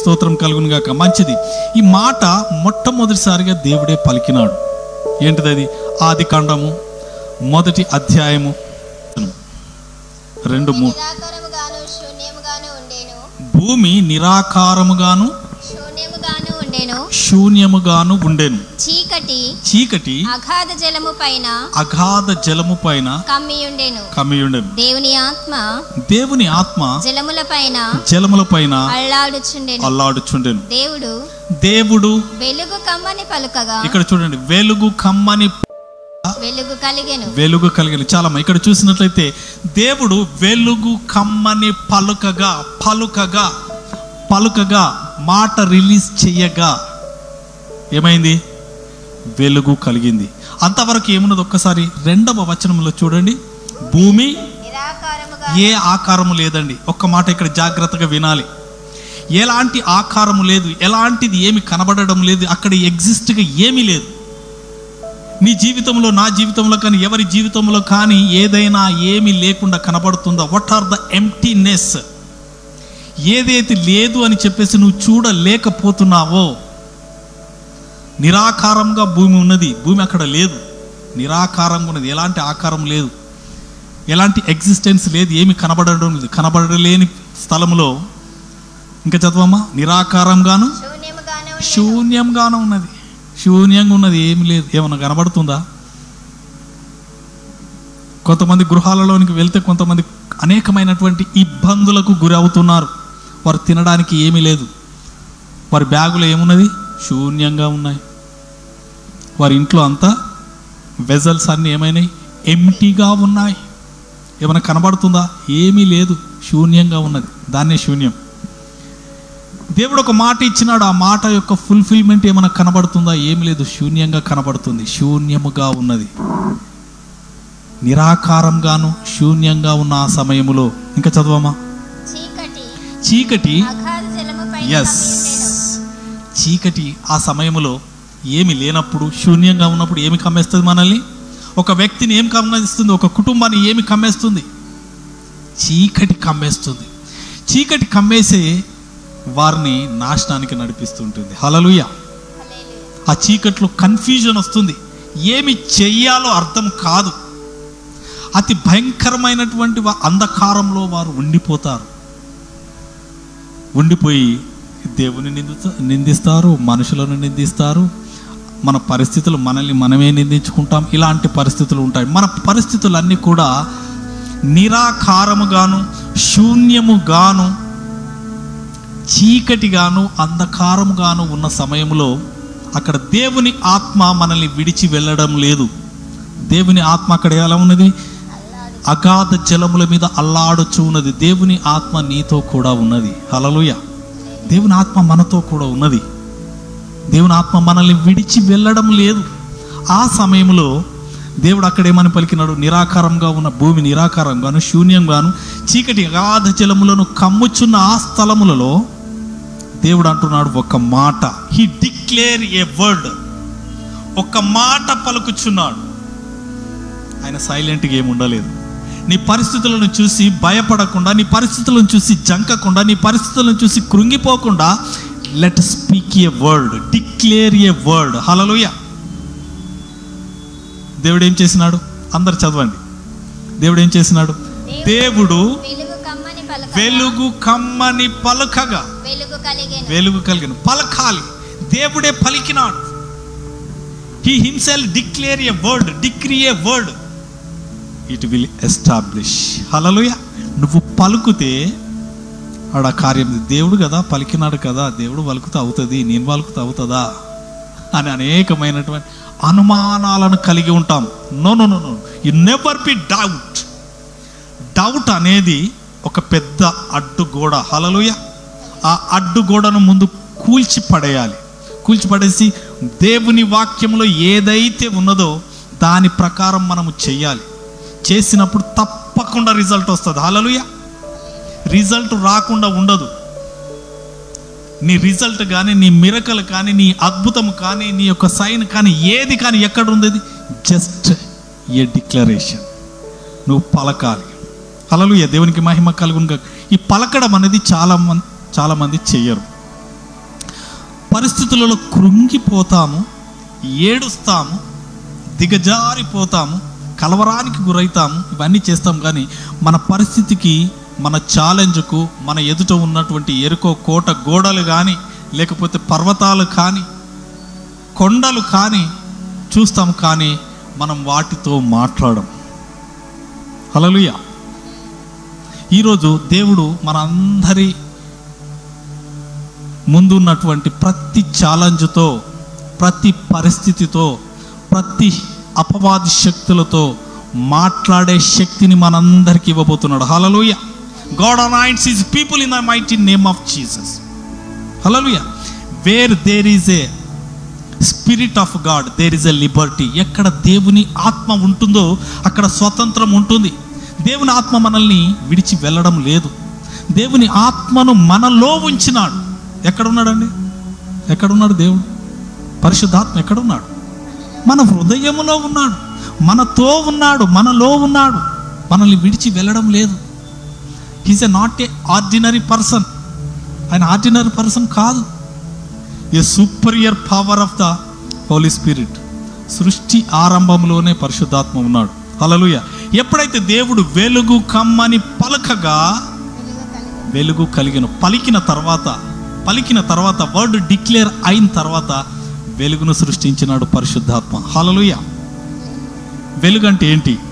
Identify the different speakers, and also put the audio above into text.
Speaker 1: స్తోత్రం కలుగును గాక మంచిది ఈ మాట మొట్టమొదటిసారిగా దేవుడే పలికినాడు ఏంటిది అది ఆది కాండము మొదటి అధ్యాయము రెండు మూడు
Speaker 2: నిరాకారముగాను శూన్యముగాను ఉండేను
Speaker 1: భూమి నిరాకారముగాను
Speaker 2: శూన్యముగాను ఉండేను
Speaker 1: శూన్యముగాను ఉండెను
Speaker 2: చీకటి
Speaker 1: చీకటి
Speaker 2: అగాధ జలము పైన
Speaker 1: అగాధ జలము పైన
Speaker 2: కమ్మి ఉండెను
Speaker 1: కమ్మియుండెను
Speaker 2: దేవుని ఆత్మ
Speaker 1: దేవుని ఆత్మ
Speaker 2: జలముల పైన
Speaker 1: జలముల పైన
Speaker 2: అల్లాడుచుండెను
Speaker 1: అల్లాడుచుండెను
Speaker 2: దేవుడు
Speaker 1: దేవుడు
Speaker 2: వెలుగు కమ్మని పలుకగా
Speaker 1: ఇక్కడ చూడండి వెలుగు కమ్మని
Speaker 2: వెలుగు కలిగెను
Speaker 1: వెలుగు కలిగిన చాలా ఇక్కడ చూసినట్లయితే దేవుడు వెలుగు కమ్మని పలుకగా పలుకగా పలుకగా మాట రిలీజ్ చెయ్యగా ఏమైంది వెలుగు కలిగింది అంతవరకు ఏమున్నది ఒక్కసారి రెండవ వచనంలో చూడండి భూమి
Speaker 2: నిరాకారముగా
Speaker 1: ఏ ఆకారము లేదండి ఒక్క మాట ఇక్కడ జాగ్రత్తగా వినాలి ఎలాంటి ఆకారము లేదు ఎలాంటిది ఏమి కనబడడం లేదు అక్కడ ఎగ్జిస్ట్గా ఏమీ లేదు నీ జీవితంలో నా జీవితంలో కానీ ఎవరి జీవితంలో కానీ ఏదైనా ఏమీ లేకుండా కనబడుతుందా వాట్ ఆర్ ద ఎంటీనెస్ ఏదైతే లేదు అని చెప్పేసి నువ్వు చూడలేకపోతున్నావో నిరాకారంగా భూమి ఉన్నది భూమి అక్కడ లేదు నిరాకారంగా ఉన్నది ఎలాంటి ఆకారం లేదు ఎలాంటి ఎగ్జిస్టెన్స్ లేదు ఏమి కనబడడం లేదు కనబడలేని స్థలంలో ఇంకా చదవమ్మా నిరాకారంగాను
Speaker 2: శూన్యముగాను ఉండెను.
Speaker 1: శూన్యంగాను ఉన్నది శూన్యంగా ఉన్నది ఏమి లేదు ఏమన్నా కనబడుతుందా కొంతమంది గృహాలలోనికి వెళ్తే కొంతమంది అనేకమైనటువంటి ఇబ్బందులకు గురి అవుతున్నారు వారు తినడానికి ఏమీ లేదు వారి బ్యాగులో ఏమున్నది శూన్యంగా ఉన్నాయి వారి ఇంట్లో అంతా వెజల్స్ అన్నీ ఏమైనాయి ఎంటీగా ఉన్నాయి ఏమైనా కనబడుతుందా ఏమీ లేదు శూన్యంగా ఉన్నది దాన్నే శూన్యం దేవుడు ఒక మాట ఇచ్చినాడు ఆ మాట యొక్క ఫుల్ఫిల్మెంట్ ఏమైనా కనబడుతుందా ఏమి లేదు శూన్యంగా కనబడుతుంది శూన్యముగా ఉన్నది నిరాకారంగాను శూన్యంగా ఉన్న ఆ సమయములో ఇంకా చదవమా
Speaker 2: చీకటి
Speaker 1: చీకటి
Speaker 2: అగాధ జలము పైన
Speaker 1: ఎస్
Speaker 2: కమ్మి ఉండెను.
Speaker 1: చీకటి ఆ సమయంలో ఏమి లేనప్పుడు శూన్యంగా ఉన్నప్పుడు ఏమి కమ్మేస్తుంది మనల్ని ఒక వ్యక్తిని ఏం కమ్మేస్తుంది ఒక కుటుంబాన్ని ఏమి కమ్మేస్తుంది చీకటి కమ్మేస్తుంది చీకటి కమ్మేసే వారిని నాశనానికి నడిపిస్తుంటుంది హలలుయ
Speaker 2: హల్లెలూయా.
Speaker 1: ఆ చీకట్లో కన్ఫ్యూజన్ వస్తుంది ఏమి చెయ్యాలో అర్థం కాదు అతి భయంకరమైనటువంటి వా- అంధకారంలో వారు ఉండిపోతారు ఉండిపోయి దేవుని నిందిత నిందిస్తారు మనుషులను నిందిస్తారు మన పరిస్థితులు మనల్ని మనమే నిందించుకుంటాం ఇలాంటి పరిస్థితులు ఉంటాయి మన పరిస్థితులన్నీ కూడా నిరాకారముగాను శూన్యముగాను చీకటిగాను అంధకారముగాను ఉన్న సమయంలో అక్కడ దేవుని ఆత్మ మనల్ని విడిచి వెళ్ళడం లేదు దేవుని ఆత్మ అక్కడ ఎలా ఉన్నది అగాధ జలముల మీద అల్లాడుచు ఉన్నది దేవుని ఆత్మ నీతో కూడా ఉన్నది హలలుయ దేవుని ఆత్మ మనతో కూడా ఉన్నది దేవుని ఆత్మ మనల్ని విడిచి వెళ్ళడం లేదు ఆ సమయంలో దేవుడు అక్కడేమని పలికినాడు నిరాకారంగా ఉన్న భూమి నిరాకారంగాను శూన్యంగాను చీకటి అగాధ జలములను కమ్ముచున్న ఆ స్థలములలో దేవుడు అంటున్నాడు ఒక మాట హీ డిక్లేర్ ఏ వర్డ్ ఒక మాట పలుకుచున్నాడు ఆయన సైలెంట్గా ఏమి ఉండలేదు నీ పరిస్థితులను చూసి భయపడకుండా నీ పరిస్థితులను చూసి జంకకుండా నీ పరిస్థితులను చూసి కృంగిపోకుండా let speak a word declare a word hallelujah దేవుడు ఏం చేసినాడు అందరు చదవండి దేవుడు ఏం చేసినాడు దేవుడు
Speaker 2: వెలుగు కమ్మని పలక
Speaker 1: వెలుగు కమ్మని పలుకగా
Speaker 2: వెలుగు కలిగెను
Speaker 1: వెలుగు కలిగిన పలకాలి దేవుడే పలికినాడు he himself declare a word decree a word it will establish hallelujah నువ్వు పలుకుతే ఆడ కార్యం దేవుడు కదా పలికినాడు కదా దేవుడు పలుకుతూ అవుతుంది నేను పలుకుతూ అవుతుందా అని అనేకమైనటువంటి అనుమానాలను కలిగి ఉంటాం no no no no you never be doubt doubt అనేది ఒక పెద్ద అడ్డుగోడ హలలుయ ఆ అడ్డుగోడను ముందు కూల్చి పడేయాలి కూల్చి పడేసి దేవుని వాక్యంలో ఏదైతే ఉన్నదో దాని ప్రకారం మనము చెయ్యాలి చేసినప్పుడు తప్పకుండా రిజల్ట్ వస్తుంది హలలుయ రిజల్ట్ రాకుండా ఉండదు నీ రిజల్ట్ కానీ నీ మిరకలు కానీ నీ అద్భుతం కానీ నీ యొక్క సైన్ కానీ ఏది కానీ ఎక్కడ ఉంది జస్ట్ ఏ డిక్లరేషన్ నువ్వు పలకాలి అలలు దేవునికి మహిమ కలుగును గాక. ఈ పలకడం అనేది చాలా మంది చాలా మంది చెయ్యరు పరిస్థితులలో కృంగిపోతాము ఏడుస్తాము దిగజారిపోతాము కలవరానికి గురవుతాము ఇవన్నీ చేస్తాం కానీ మన పరిస్థితికి మన ఛాలెంజ్కు మన ఎదుట ఉన్నటువంటి ఎరుకో కోట గోడలు కానీ లేకపోతే పర్వతాలు కానీ కొండలు కానీ చూస్తాం కానీ మనం వాటితో మాట్లాడం హలలుయ ఈరోజు దేవుడు మన అందరి ముందు ఉన్నటువంటి ప్రతి ఛాలెంజ్తో ప్రతి పరిస్థితితో ప్రతి అపవాది శక్తులతో మాట్లాడే శక్తిని మనందరికి ఇవ్వబోతున్నాడు hallelujah God anoints his people in the mighty name of Jesus hallelujah where there is a spirit of God there is a liberty ఎక్కడ దేవుని ఆత్మ ఉంటుందో అక్కడ స్వతంత్రం ఉంటుంది దేవుని ఆత్మ మనల్ని విడిచి వెళ్ళడం లేదు దేవుని ఆత్మను మనలో ఉంచినాడు ఎక్కడున్నాడండి ఎక్కడున్నాడు దేవుడు పరిశుద్ధాత్మ ఎక్కడున్నాడు మన హృదయములో ఉన్నాడు మనతో ఉన్నాడు మనలో ఉన్నాడు మనల్ని విడిచి వెళ్ళడం లేదు he's a not a ordinary person ఆయన ఆర్డినరీ పర్సన్ కాదు a superior power of the Holy Spirit సృష్టి ఆరంభంలోనే పరిశుద్ధాత్మ ఉన్నాడు హల్లెలూయా ఎప్పుడైతే దేవుడు వెలుగు కమ్మని పలకగా వెలుగు కలిగిన పలికిన తర్వాత పలికిన తర్వాత వర్డ్ డిక్లేర్ అయిన తర్వాత వెలుగును సృష్టించినాడు పరిశుద్ధాత్మ హల్లెలూయా వెలుగు అంటే ఏంటి